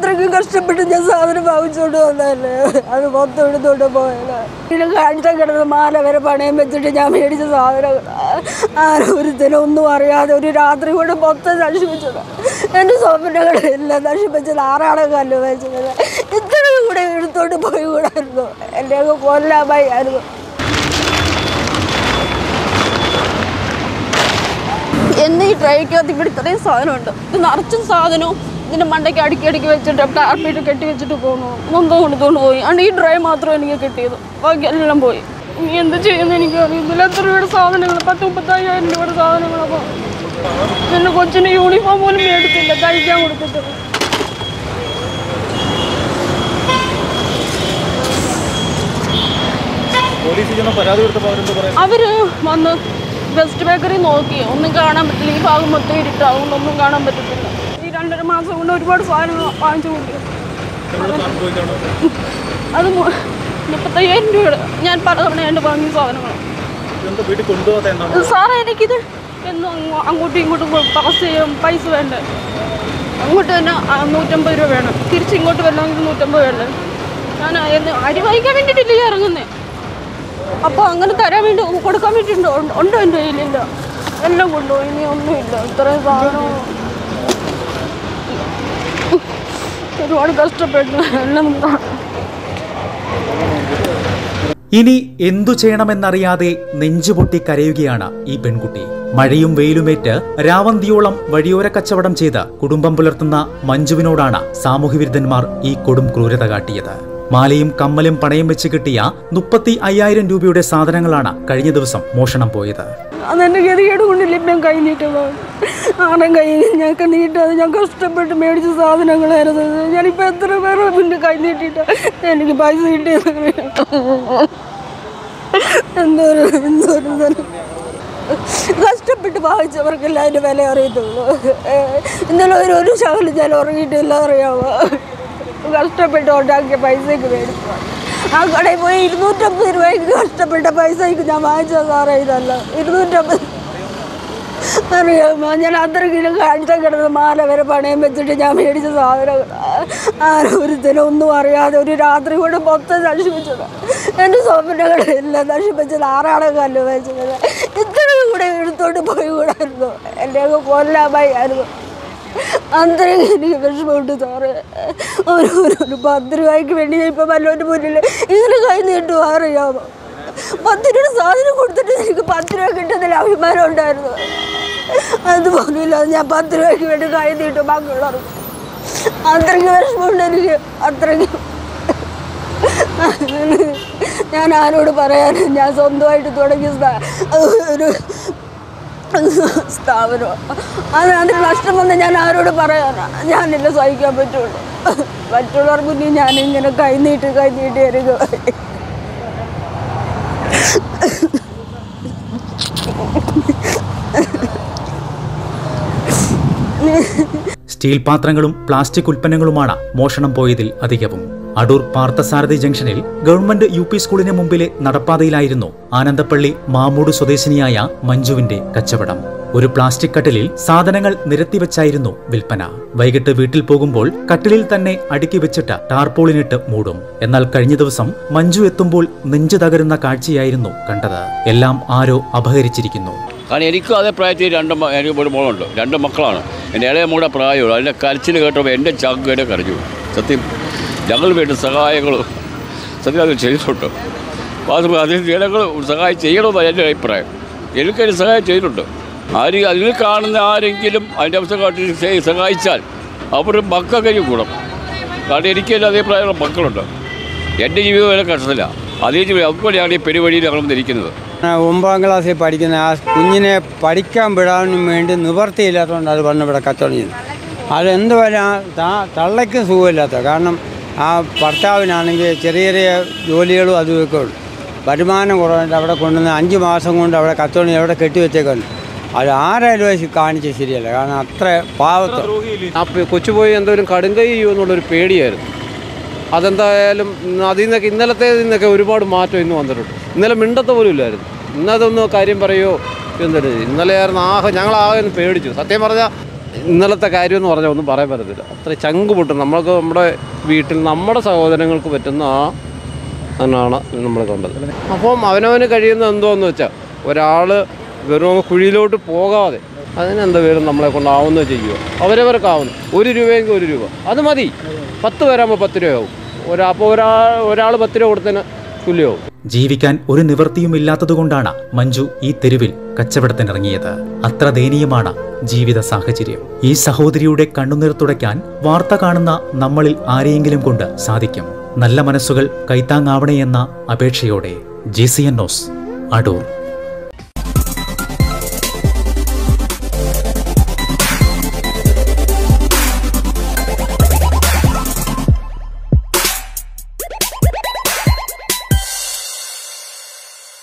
അത്രയ്ക്കും കഷ്ടപ്പെട്ട് ഞാൻ സാധനം വാങ്ങിച്ചോണ്ട് വന്നതല്ലേ അത് മൊത്തം എടുത്തോണ്ട് പോയത് ഇത് കാഴ്ച കിടന്ന് മാല വരെ പണയം വെച്ചിട്ട് ഞാൻ മേടിച്ച സാധനങ്ങൾ ആരും ഒരുത്തനും ഒന്നും അറിയാതെ ഒരു രാത്രി കൊണ്ട് മൊത്തം നശിപ്പിച്ചത് എൻ്റെ സ്വപ്നങ്ങളെല്ലാം നശിപ്പിച്ചത് ആറാണ് കല്ല് വെച്ചത് ഇത്രയും കൂടെ എടുത്തോണ്ട് പോയി കൂടായിരുന്നു എൻ്റെ അങ്ങ് കൊല്ലാമായി ആയിരുന്നു എന്ന് ഈ ട്രേക്കകത്ത് ഇവിടെ ഇത്രയും സാധനമുണ്ട് ഇത് നിറച്ചും സാധനവും ഇതിൻ്റെ മണ്ടയ്ക്ക് അടുക്കി അടുക്കി വെച്ചിട്ട് ടാർപ്പിട്ട് കെട്ടി വെച്ചിട്ട് പോകുന്നു മൊന്തം കൊണ്ടുകൊണ്ട് പോയി ആണ് ഈ ഡ്രൈ മാത്രം എനിക്ക് കിട്ടിയത് ബാക്കി എല്ലാം പോയി ഇനി എന്ത് ചെയ്യുന്നു എനിക്ക് അറിയത്തില്ല എത്ര രൂപയുടെ സാധനങ്ങൾ പത്ത് മുപ്പത്തയ്യായിരം രൂപയുടെ സാധനങ്ങളപ്പോൾ എൻ്റെ കൊച്ചിന് യൂണിഫോം പോലും മേടിച്ചില്ല തയ്ക്കാൻ കൊടുത്തിട്ട് പോലീസിൽ ചെന്ന് പരാതി കൊടുത്തപ്പോൾ അവരെന്ത് പറയാം അവര് വന്ന് വെസ്റ്റ് ബേക്കറി നോക്കി ഒന്നും കാണാൻ പറ്റില്ല ഈ ഭാഗം മൊത്തം ഇരുട്ടാവും ഒന്നും കാണാൻ പറ്റത്തില്ല ഈ രണ്ടര മാസം കൊണ്ട് ഒരുപാട് സാധനങ്ങൾ വാങ്ങിച്ചു കൂട്ടി എവിടെ സാധനം പോയിട്ടാണ് അത് മു- മുപ്പത്തയ്യായിരം രൂപയുടെ ഞാൻ പലതവണയായിട്ട് വാങ്ങിയ സാധനങ്ങൾ ഇതെന്താ വീട്ടിൽ കൊണ്ടുപോകാത്ത എന്താണ് സാറേ എനിക്കിത് എന്നും അങ്ങോ- അങ്ങോട്ടും ഇങ്ങോട്ടും പാസ് ചെയ്യാൻ പൈസ വേണ്ടേ അങ്ങോട്ട് തന്നെ ആ, നൂറ്റമ്പത് രൂപ വേണം തിരിച്ച് ഇങ്ങോട്ട് വരണമെങ്കിൽ നൂറ്റമ്പത് വേണ്ടേ ഞാൻ എന്ന് അരി വാങ്ങിക്കാൻ വേണ്ടിയിട്ടില്ല ഈ ഇറങ്ങുന്നേ അപ്പോൾ അങ്ങനെ തരാൻ വേണ്ടി കൊടുക്കാൻ വേണ്ടിയിട്ടുണ്ടോ ഉണ്ട്- ഉണ്ടോ എൻ്റെ കയ്യിലില്ല എല്ലാം കൊണ്ടുപോയി ഇനി ഒന്നുമില്ല ഇത്രയും സാധനം ഒരുപാട് കഷ്ടപ്പെട്ടു എല്ലാം ഇനി എന്തു ചെയ്യണമെന്നറിയാതെ നെഞ്ചുപൊട്ടി കരയുകയാണ് ഈ പെൺകുട്ടി മഴയും വെയിലുമേറ്റ് രാവന്തിയോളം വഴിയോര കച്ചവടം ചെയ്ത് കുടുംബം പുലർത്തുന്ന മഞ്ജുവിനോടാണ് സാമൂഹ്യവിരുദ്ധന്മാർ ഈ കൊടും ക്രൂരത കാട്ടിയത് മാലയും കമ്മലും പണയം വെച്ച് കിട്ടിയ മുപ്പത്തി അയ്യായിരം രൂപയുടെ സാധനങ്ങളാണ് കഴിഞ്ഞ ദിവസം മോഷണം പോയത് അതെൻ്റെ ഗതികേട് കൊണ്ടില്ല ഇപ്പം കൈ നീട്ടുന്നത് ആണം കൈ ഞങ്ങൾക്ക് നീട്ടാതെ ഞാൻ കഷ്ടപ്പെട്ട് മേടിച്ച സാധനങ്ങളായിരുന്നു ഇത്. ഞാനിപ്പോൾ എത്ര പേരെ പിന്നെ കൈ നീട്ടിയിട്ട് എനിക്ക് പൈസ കിട്ടിയത് എന്തോരു എന്തോരു ഇതൊരു കഷ്ടപ്പെട്ട് വാങ്ങിച്ചവർക്കല്ല അതിൻ്റെ വില അറിയത്തുള്ളൂ ഇന്നലെ ഒരു ഒരു ശകലം ഞാൻ ഉറങ്ങിയിട്ടില്ല അറിയാമോ കഷ്ടപ്പെട്ട് ഉണ്ടാക്കിയ പൈസയ്ക്ക് മേടിച്ചു ആ കടയിൽ പോയി ഇരുന്നൂറ്റമ്പത് രൂപയ്ക്ക് കഷ്ടപ്പെട്ട പൈസയ്ക്ക് ഞാൻ വാങ്ങിച്ച സാറേ ഇതല്ല ഇരുന്നൂറ്റമ്പത് അറിയാമോ ഞാൻ അത്ര കിലോ കാഴ്ച കിടന്ന് മാല വരെ പണയം വെച്ചിട്ട് ഞാൻ മേടിച്ച സാധനങ്ങൾ ആരും ഒരുത്തനും ഒന്നും അറിയാതെ ഒരു രാത്രി കൊണ്ട് മൊത്തം നശിപ്പിച്ചത് എൻ്റെ സ്വപ്നങ്ങളെല്ലാം നശിപ്പിച്ചത് ആറാണ് കല്ല് വെച്ചത് ഇത്രയും കൂടെ എടുത്തോണ്ട് പോയി കൂടായിരുന്നു എൻ്റെ അങ്ങ് കൊല്ലാമായി ആയിരുന്നു അത്രയും എനിക്ക് വിഷമമുണ്ട് സാറ് ഒരു ഒരു ഒരു പത്ത് രൂപയ്ക്ക് വേണ്ടി ഞാൻ ഇപ്പം വല്ലവൻ്റെ മുന്നിൽ ഇങ്ങനെ കൈ നീട്ടുക അറിയാമോ പത്ത് രൂപ സാധനം കൊടുത്തിട്ട് എനിക്ക് പത്ത് രൂപ കിട്ടുന്നതിൽ അഭിമാനം ഉണ്ടായിരുന്നു അതുപോലില്ല ഞാൻ പത്ത് രൂപയ്ക്ക് വേണ്ടി കൈ നീട്ടും ബാക്കിയുള്ളവർക്ക് അത്രയ്ക്ക് വിഷമമുണ്ട് എനിക്ക് അത്രയ്ക്ക് ഞാൻ ആരോട് പറയാൻ ഞാൻ സ്വന്തമായിട്ട് തുടങ്ങിയ സ്ഥാ- ഒരു സ്ഥാപനം അത് അതിന് നഷ്ടം വന്ന് ഞാൻ ആരോട് പറയാനാ ഞാനില്ല സഹിക്കാൻ പറ്റുള്ളൂ മറ്റുള്ളവർക്ക് മുന്നിൽ ഞാനിങ്ങനെ കൈ നീട്ടി കൈ നീട്ടി എനിക്ക് സ്റ്റീൽ പാത്രങ്ങളും പ്ലാസ്റ്റിക് ഉൽപ്പന്നങ്ങളുമാണ് മോഷണം പോയതിൽ അധികവും അടൂർ പാർത്ഥസാരഥി ജംഗ്ഷനിൽ ഗവൺമെന്റ് യു പി സ്കൂളിന് മുമ്പിലെ നടപ്പാതയിലായിരുന്നു ആനന്ദപ്പള്ളി മാമൂട് സ്വദേശിനിയായ മഞ്ജുവിന്റെ കച്ചവടം ഒരു പ്ലാസ്റ്റിക് കട്ടിലിൽ സാധനങ്ങൾ നിരത്തിവെച്ചായിരുന്നു വിൽപ്പന വൈകിട്ട് വീട്ടിൽ പോകുമ്പോൾ കട്ടിലിൽ തന്നെ അടുക്കി വെച്ചിട്ട് ടാർപോളിനിട്ട് മൂടും എന്നാൽ കഴിഞ്ഞ ദിവസം മഞ്ജു എത്തുമ്പോൾ നെഞ്ചു തകരുന്ന കാഴ്ചയായിരുന്നു കണ്ടത് എല്ലാം ആരോ അപഹരിച്ചിരിക്കുന്നു കാരണം എനിക്കും അതേ പ്രായത്തിൽ രണ്ട് മ- എനിക്ക് ഒരു മോളുണ്ട് രണ്ട് മക്കളാണ് എൻ്റെ ഇളയ മോളുടെ പ്രായമുള്ളൂ അതിൻ്റെ കരച്ചിൽ കേട്ടപ്പോൾ എൻ്റെ ചങ്കയുടെ കരഞ്ഞു സത്യം ഞങ്ങൾ വേണ്ട സഹായങ്ങൾ സത്യം അത് ചെയ്തിട്ടുണ്ട് അപ്പോൾ അത് അതിന് ജനങ്ങൾ സഹായം ചെയ്യണമെന്നാണ് എൻ്റെ അഭിപ്രായം എനിക്കതിന് സഹായം ചെയ്തിട്ടുണ്ട് ആര് അതിൽ കാണുന്ന ആരെങ്കിലും അതിൻ്റെ അവസ്ഥ കാട്ടി ചെയ്- സഹായിച്ചാൽ അവർ മക്കൾക്ക് ഗുണം കാരണം എനിക്ക് എൻ്റെ അതേ പ്രായമുള്ള മക്കളുണ്ട് എൻ്റെ ജീവിതം വരെ കഷ്ടത്തില്ല അതേ ജീവിതം അതുപോലെയാണ് ഈ പെരുവഴിയിൽ ഞങ്ങൾ വന്നിരിക്കുന്നത് ആ, ഒമ്പതാം ക്ലാസ്സിൽ പഠിക്കുന്ന ആ കുഞ്ഞിനെ പഠിക്കാൻ വിടാനും വേണ്ടി നിവർത്തിയില്ലാത്തതുകൊണ്ട് അത് വന്ന് ഇവിടെ കച്ചവടം ചെയ്യുന്നു അതെന്ത് വരെ തള്ളയ്ക്കും സുഖമില്ലാത്ത കാരണം ആ ഭർത്താവിനാണെങ്കിൽ ചെറിയ ചെറിയ ജോലികളും അതും ഒക്കെ ഉള്ളു വരുമാനം കുറവായിട്ട് അവിടെ കൊണ്ടുവന്ന് അഞ്ച് മാസം കൊണ്ട് അവിടെ കച്ചവടം അവിടെ കെട്ടിവെച്ചേക്കുന്നു അത് ആരായാലും അത് കാണിച്ച് ശരിയല്ല കാരണം അത്ര പാവത്ത് ആ പെ- കൊച്ചു പോയി എന്തോരം കടുങ്കൈ ചെയ്യുമോ എന്നുള്ളൊരു പേടിയായിരുന്നു അതെന്തായാലും ഇന്ന് അതിൽ നിന്നൊക്കെ ഇന്നലത്തെ നിന്നൊക്കെ ഒരുപാട് മാറ്റം ഇന്ന് വന്നിട്ടുണ്ട് ഇന്നലെ മിണ്ടത്ത പോലും ഇല്ലായിരുന്നു ഇന്നതൊന്ന് കാര്യം പറയുമോ എന്തൊരു ഇന്നലെ ആയിരുന്നു ആകെ ഞങ്ങൾ ആകെ ഒന്ന് പേടിച്ചു സത്യം പറഞ്ഞാൽ ഇന്നലത്തെ കാര്യം എന്ന് പറഞ്ഞാൽ ഒന്നും പറയാൻ പറ്റത്തില്ല അത്ര ചങ്ക് പൊട്ടും നമ്മൾക്ക് നമ്മുടെ വീട്ടിൽ നമ്മുടെ സഹോദരങ്ങൾക്ക് പറ്റുന്ന ആ എന്നാണ് നമ്മൾ കണ്ടത് അപ്പം അവനവന് കഴിയുന്ന എന്തോന്ന് വെച്ചാൽ ഒരാൾ വെറും കുഴിയിലോട്ട് പോകാതെ അതിനെന്താ പേരും നമ്മളെ കൊണ്ടാവുന്നത് ചെയ്യുക അവരവർക്കാവുന്നു ഒരു രൂപയെങ്കിൽ ഒരു രൂപ അത് മതി പത്ത് പേരാകുമ്പോൾ പത്ത് രൂപയാവും ഒരാ അപ്പോൾ ഒരാൾ ഒരാൾ പത്ത് രൂപ കൊടുത്തതിന് തുല്യമാവും ജീവിക്കാൻ ഒരു നിവൃത്തിയുമില്ലാത്തതുകൊണ്ടാണ് മഞ്ജു ഈ തെരുവിൽ കച്ചവടത്തിനിറങ്ങിയത് അത്ര ദയനീയമാണ് ജീവിത സാഹചര്യം ഈ സഹോദരിയുടെ കണ്ണുനീർ തുടയ്ക്കാൻ വാർത്ത കാണുന്ന നമ്മളിൽ ആരെയെങ്കിലും കൊണ്ട് സാധിക്കും നല്ല മനസ്സുകൾ കൈത്താങ്ങാവണേ എന്ന അപേക്ഷയോടെ G C N news Adoor